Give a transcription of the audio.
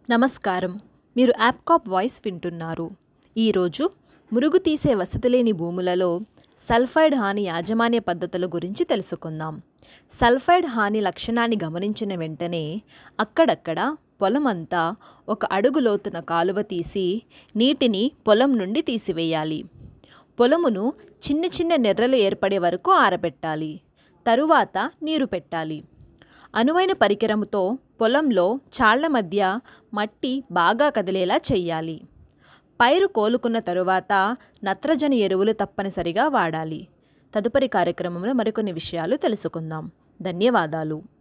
నమస్కారం మీరు యాప్కాప్ వాయిస్ వింటున్నారు ఈరోజు మురుగు తీసే వసతి లేని భూములలో సల్ఫైడ్ హాని యాజమాన్య పద్ధతుల గురించి తెలుసుకుందాం సల్ఫైడ్ హాని లక్షణాన్ని గమనించిన వెంటనే అక్కడక్కడ పొలమంతా ఒక అడుగు లోతున కాలువ తీసి నీటిని పొలం నుండి తీసివేయాలి పొలమును చిన్న చిన్న నెర్రలు ఏర్పడే వరకు ఆరబెట్టాలి తరువాత నీరు పెట్టాలి అనువైన పరికరంతో పొలంలో చాళ్ల మధ్య మట్టి బాగా కదిలేలా చెయ్యాలి పైరు కోలుకున్న తరువాత నత్రజని ఎరువులు తప్పనిసరిగా వాడాలి తదుపరి కార్యక్రమంలో మరికొన్ని విషయాలు తెలుసుకుందాం ధన్యవాదాలు